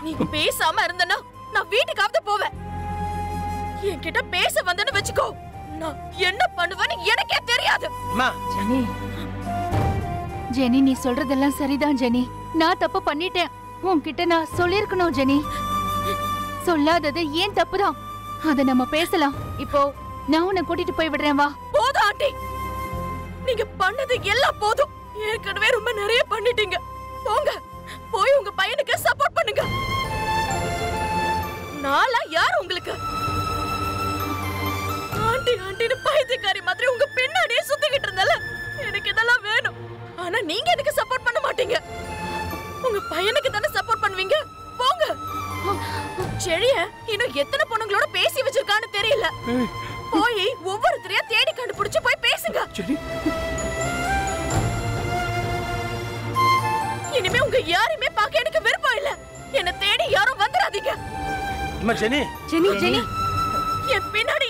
நீ பேசாம இருந்தனா நான் வீட்டுக்காவது போவேன் என்கிட்ட பேச வந்தேன்னு வச்சுக்கோ நான் என்ன பண்ணுவேன்னு எனக்கே தெரியாது அம்மா ஜெனி ஜெனி நீ சொல்றதெல்லாம் சரிதான் ஜெனி நான் தப்பு பண்ணிட்டேன் உன்கிட்ட நான் சொல்லிருக்கணும் ஜெனி சொல்லாதது ஏன் தப்புதான் அத நம்ம பேசலாம் இப்போ நான் உன்னை கூட்டிட்டு போய் விடுறேன் வா போதும் ஆண்டி நீங்க பண்ணது எல்லாம் போதும் ஏற்கனவே ரொம்ப நிறைய பண்ணிட்டீங்க போங்க போய் உங்க பையனுக்கு சப்போர்ட் பண்ணுங்க நாளா யார் உங்களுக்கு ஆண்டி ஆண்டின்னு பைத்தியக்காரி மாதிரி உங்க பின்னாடியே சுத்திக்கிட்டு இருந்தல எனக்கு இதெல்லாம் வேணும் ஆனா நீங்க எனக்கு சப்போர்ட் பண்ண மாட்டீங்க உங்க பையனுக்கு தானே சப்போர்ட் பண்ணுவீங்க போங்க செழிய இன்னும் எத்தனை பொண்ணுங்களோட பேசி வச்சிருக்கான்னு தெரியல போய் ஒவ்வொருத்தரையா தேடி கண்டுபிடிச்சு போய் பேசுங்க சரி இனிமே உங்க யாரையுமே பார்க்க எனக்கு விருப்பம் இல்ல என்ன தேடி யாரும் வந்துடாதீங்க அம்மா ஜெனி ஜெனி ஜெனி என் பின்னாடி